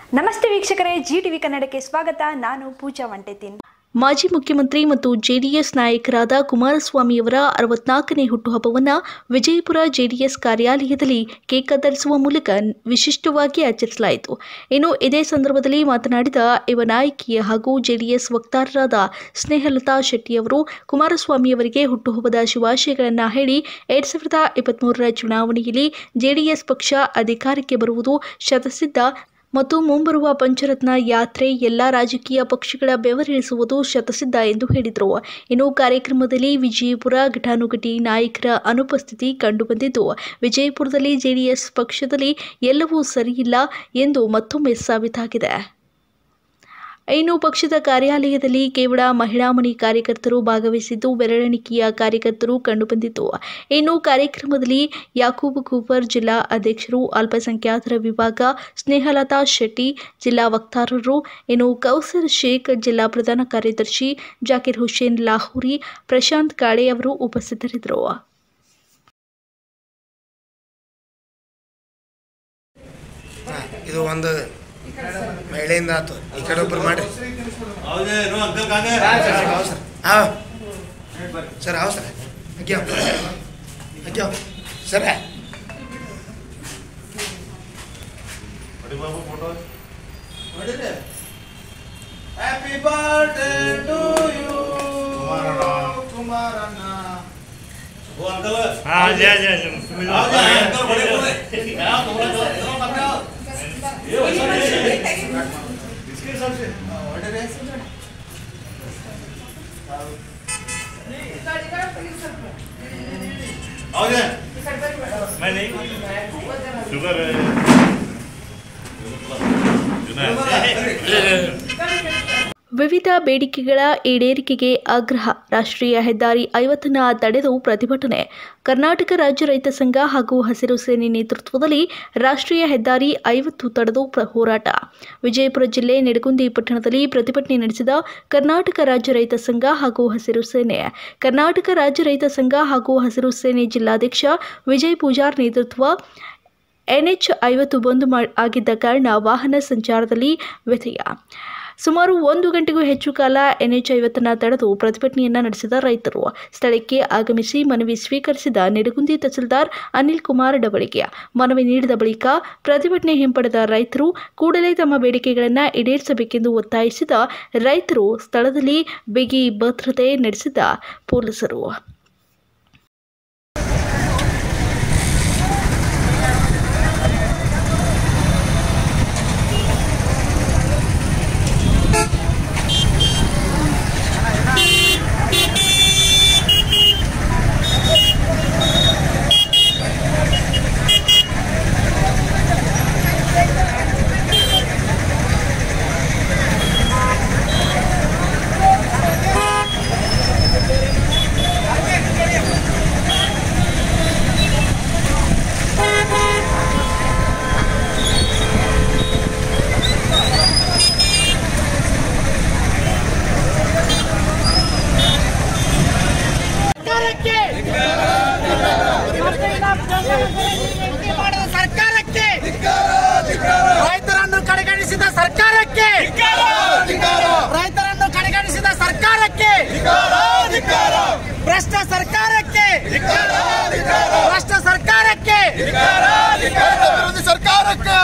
ನಮಸ್ತೆ ವೀಕ್ಷಕರೇ G TV ಕನ್ನಡಕ್ಕೆ ಸ್ವಾಗತ ನಾನು ಪೂಜಾ ವಂಟೆತಿನ್ ಮಾಜಿ ಮುಖ್ಯಮಂತ್ರಿ ಮತ್ತು ಜೆಡಿಎಸ್ ನಾಯಕರಾದ ಕುಮಾರಸ್ವಾಮಿಯವರ ಅರವತ್ನಾಲ್ಕನೇ ಹುಟ್ಟುಹಬ್ಬವನ್ನು ವಿಜಯಪುರ ಜೆಡಿಎಸ್ ಕಾರ್ಯಾಲಯದಲ್ಲಿ ಕೇಕ್ ಕತ್ತರಿಸುವ ಮೂಲಕ ವಿಶಿಷ್ಟವಾಗಿ ಆಚರಿಸಲಾಯಿತು ಇನ್ನು ಇದೇ ಸಂದರ್ಭದಲ್ಲಿ ಮಾತನಾಡಿದ ಯುವ ನಾಯಕಿ ಹಾಗೂ ಜೆಡಿಎಸ್ ವಕ್ತಾರರಾದ ಸ್ನೇಹಲತಾ ಶೆಟ್ಟಿಯವರು ಕುಮಾರಸ್ವಾಮಿಯವರಿಗೆ ಹುಟ್ಟುಹಬ್ಬದ ಶುಭಾಶಯಗಳನ್ನು ಹೇಳಿ ಎರಡ್ ಸಾವಿರದ ಇಪ್ಪತ್ತ್ಮೂರರ ಚುನಾವಣೆಯಲ್ಲಿ ಜೆಡಿಎಸ್ ಪಕ್ಷ ಅಧಿಕಾರಕ್ಕೆ ಬರುವುದು ಶತಸಿದ್ಧ ಮತ್ತು ಮುಂಬರುವ ಪಂಚರತ್ನ ಯಾತ್ರೆ ಎಲ್ಲ ರಾಜಕೀಯ ಪಕ್ಷಗಳ ಬೆವರಿಳಿಸುವುದು ಶತಸಿದ್ಧ ಎಂದು ಹೇಳಿದರು ಇನ್ನು ಕಾರ್ಯಕ್ರಮದಲ್ಲಿ ವಿಜಯಪುರ ಘಟಾನುಘಟಿ ನಾಯಕರ ಅನುಪಸ್ಥಿತಿ ಕಂಡುಬಂದಿದ್ದು ವಿಜಯಪುರದಲ್ಲಿ ಜೆಡಿಎಸ್ ಪಕ್ಷದಲ್ಲಿ ಎಲ್ಲವೂ ಸರಿಯಿಲ್ಲ ಎಂದು ಮತ್ತೊಮ್ಮೆ ಸಾಬೀತಾಗಿದೆ ಇನ್ನು ಪಕ್ಷದ ಕಾರ್ಯಾಲಯದಲ್ಲಿ ಕೇವಲ ಮಹಿಳಾ ಮಣಿ ಕಾರ್ಯಕರ್ತರು ಭಾಗವಹಿಸಿದ್ದು ಬೆರಳೆಣಿಕೆಯ ಕಾರ್ಯಕರ್ತರು ಕಂಡುಬಂದಿತ್ತು ಇನ್ನು ಕಾರ್ಯಕ್ರಮದಲ್ಲಿ ಯಾಕೂಬ್ ಕೂಪರ್ ಜಿಲ್ಲಾ ಅಧ್ಯಕ್ಷರು ಅಲ್ಪಸಂಖ್ಯಾತರ ವಿಭಾಗ ಸ್ನೇಹಲತಾ ಶೆಟ್ಟಿ ಜಿಲ್ಲಾ ವಕ್ತಾರರು ಇನ್ನು ಕೌಸರ್ ಶೇಖ್ ಜಿಲ್ಲಾ ಪ್ರಧಾನ ಕಾರ್ಯದರ್ಶಿ ಜಾಕಿರ್ ಹುಸೇನ್ ಲಾಹೋರಿ ಪ್ರಶಾಂತ್ ಕಾಳೆ ಅವರು ಉಪಸ್ಥಿತರಿದ್ದರು ಹಾ, ಇದು ಒಂದು ಮಹಿಳೆಯಿಂದ ಆತು ಈ ಕಡೆ ಒಬ್ರು ಮಾಡಿ ಹಾಂ ಸರ್ ಹಾಂ ಸರ್ ಅಗ್ಯಾವ ಅಗ್ಯಾವ sir happy birthday to you ಕುಮಾರಣ್ಣ हाँ जय जय जय मैं नहीं शुगर ವಿವಿಧ ಬೇಡಿಕೆಗಳ ಈಡೇರಿಕೆಗೆ ಆಗ್ರಹ ರಾಷ್ಟ್ರೀಯ ಹೆದ್ದಾರಿ ಐವತ್ತನ್ನ ತಡೆದು ಪ್ರತಿಭಟನೆ ಕರ್ನಾಟಕ ರಾಜ್ಯ ರೈತ ಸಂಘ ಹಾಗೂ ಹಸಿರು ಸೇನೆ ನೇತೃತ್ವದಲ್ಲಿ ರಾಷ್ಟ್ರೀಯ ಹೆದ್ದಾರಿ ಐವತ್ತು ತಡೆದು ಪ್ರ- ಹೋರಾಟ ವಿಜಯಪುರ ಜಿಲ್ಲೆ ನಿಡಗುಂದಿ ಪಟ್ಟಣದಲ್ಲಿ ಪ್ರತಿಭಟನೆ ನಡೆಸಿದ ಕರ್ನಾಟಕ ರಾಜ್ಯ ರೈತ ಸಂಘ ಹಾಗೂ ಹಸಿರು ಸೇನೆ ಕರ್ನಾಟಕ ರಾಜ್ಯ ರೈತ ಸಂಘ ಹಾಗೂ ಹಸಿರು ಸೇನೆ ಜಿಲ್ಲಾಧ್ಯಕ್ಷ ವಿಜಯ್ ಪೂಜಾರ್ ನೇತೃತ್ವ ಎನ್ಎಚ್ ಐವತ್ತು ಬಂದ್ ಮಾ ಆಗಿದ್ದ ಕಾರಣ ವಾಹನ ಸಂಚಾರದಲ್ಲಿ ವ್ಯತ್ಯಯ ಸುಮಾರು ಒಂದು ಗಂಟೆಗೂ ಹೆಚ್ಚು ಕಾಲ ಎನ್ಎಚ್ ಐವತ್ತನ್ನು ತಡೆದು ಪ್ರತಿಭಟನೆಯನ್ನ ನಡೆಸಿದ ರೈತರು ಸ್ಥಳಕ್ಕೆ ಆಗಮಿಸಿ ಮನವಿ ಸ್ವೀಕರಿಸಿದ ನಿಡಗುಂದಿ ತಹಸೀಲ್ದಾರ್ ಅನಿಲ್ ಕುಮಾರ್ ಡಬಳಿಗೆ ಮನವಿ ನೀಡಿದ ಬಳಿಕ ಪ್ರತಿಭಟನೆ ಹಿಂಪಡೆದ ರೈತರು ಕೂಡಲೇ ತಮ್ಮ ಬೇಡಿಕೆಗಳನ್ನು ಈಡೇರಿಸಬೇಕೆಂದು ಒತ್ತಾಯಿಸಿದ ರೈತರು ಸ್ಥಳದಲ್ಲಿ ಬಿಗಿ ಭದ್ರತೆ ನಡೆಸಿದ ಪೊಲೀಸರು ಮಾಡಿದ ಸರ್ಕಾರಕ್ಕೆ ರೈತರನ್ನು ಕಡೆಗಣಿಸಿದ ಸರ್ಕಾರಕ್ಕೆ ರೈತರನ್ನು ಕಡೆಗಣಿಸಿದ ಸರ್ಕಾರಕ್ಕೆ ಭ್ರಷ್ಟ ಸರ್ಕಾರಕ್ಕೆ ಭ್ರಷ್ಟ ಸರ್ಕಾರಕ್ಕೆ ವಿರೋಧಿ ಸರ್ಕಾರಕ್ಕೆ